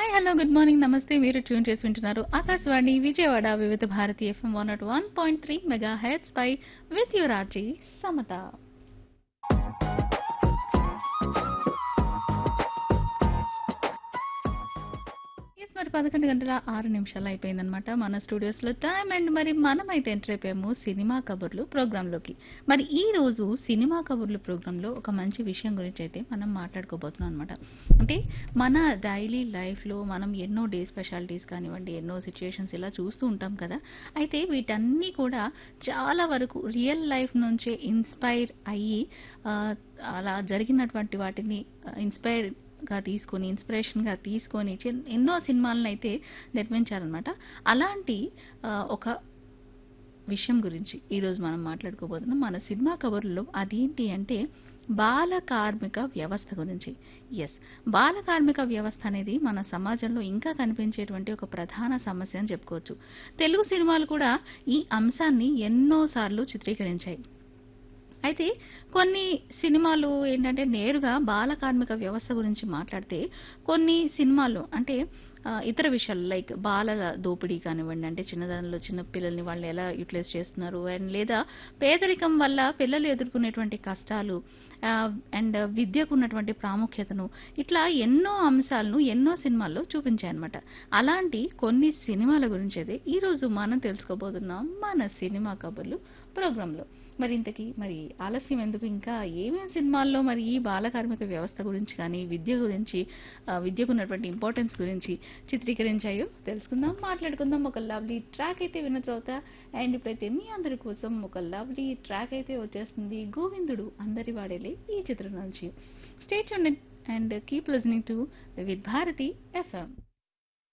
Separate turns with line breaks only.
hi hello good morning నమస్తే మీరు tune చేసి వింటున్నారు Akashvani Vijayawada Vividh Bharati FM one naught one point three mega hits పై విత్ యువరాజీ సమత Yes, మరి పదకొండు గంటల ఆరు నిమిషాలు అయిపోయిందనమాట మన స్టూడియోస్ లో టైం అండ్ మరి మనం అయితే ఎంటర్ అయిపోయాము సినిమా కబుర్లు ప్రోగ్రామ్ లోకి మరి ఈ రోజు సినిమా కబుర్లు ప్రోగ్రామ్ లో ఒక మంచి విషయం గురించి అయితే మనం మాట్లాడుకోబోతున్నాం అనమాట అంటే మన డైలీ లైఫ్ లో మనం ఎన్నో డే స్పెషాలిటీస్ కానివ్వండి ఎన్నో సిచ్యుయేషన్స్ ఇలా చూస్తూ ఉంటాం కదా అయితే వీటన్నీ కూడా చాలా వరకు రియల్ లైఫ్ నుంచే ఇన్స్పైర్ అయ్యి ఆ, అలా జరిగినటువంటి వాటిని ఇన్స్పైర్ గా తీసుకొని ఇన్స్పిరేషన్ గా తీసుకొని చిన్- ఎన్నో సినిమాలను అయితే నిర్మించారనమాట అలాంటి ఆ, ఒక విషయం గురించి ఈ రోజు మనం మాట్లాడుకోబోతున్నాం మన సినిమా కబుర్లో అదేంటి అంటే బాల కార్మిక వ్యవస్థ గురించి ఎస్ బాల కార్మిక వ్యవస్థ అనేది మన సమాజంలో ఇంకా కనిపించేటువంటి ఒక ప్రధాన సమస్య అని చెప్పుకోవచ్చు తెలుగు సినిమాలు కూడా ఈ అంశాన్ని ఎన్నోసార్లు చిత్రీకరించాయి అయితే కొన్ని సినిమాలు ఏంటంటే నేరుగా బాల కార్మిక వ్యవస్థ గురించి మాట్లాడితే కొన్ని సినిమాలు అంటే ఆ, ఇతర విషయాలు లైక్ బాల దోపిడీ కానివ్వండి అంటే చిన్నదనంలో చిన్న పిల్లల్ని వాళ్ళు ఎలా యూటిలైజ్ చేస్తున్నారు అండ్ లేదా పేదరికం వల్ల పిల్లలు ఎదుర్కొనేటువంటి కష్టాలు అండ్ విద్యకు ఉన్నటువంటి ప్రాముఖ్యతను ఇట్లా ఎన్నో అంశాలను ఎన్నో సినిమాల్లో చూపించాయన్నమాట అలాంటి కొన్ని సినిమాల గురించి అయితే ఈ రోజు మనం తెలుసుకోబోతున్నాం మన సినిమా కబుర్లు ప్రోగ్రాంలో మరి ఇంతకీ మరి ఆలస్యం ఎందుకు ఇంకా ఏమేమి సినిమాల్లో మరి ఈ బాల కార్మిక వ్యవస్థ గురించి కానీ విద్య గురించి ఆ, విద్యకు ఉన్నటువంటి ఇంపార్టెన్స్ గురించి చిత్రీకరించాయో తెలుసుకుందాం మాట్లాడుకుందాం ఒక లవ్లీ ట్రాక్ అయితే విన్న తర్వాత అండ్ ఇప్పుడైతే మీ అందరి కోసం ఒక లవ్లీ ట్రాక్ అయితే వచ్చేస్తుంది గోవిందుడు అందరి వాడేలే ఈ చిత్రం నుంచి state and keep listening to with Bharati FM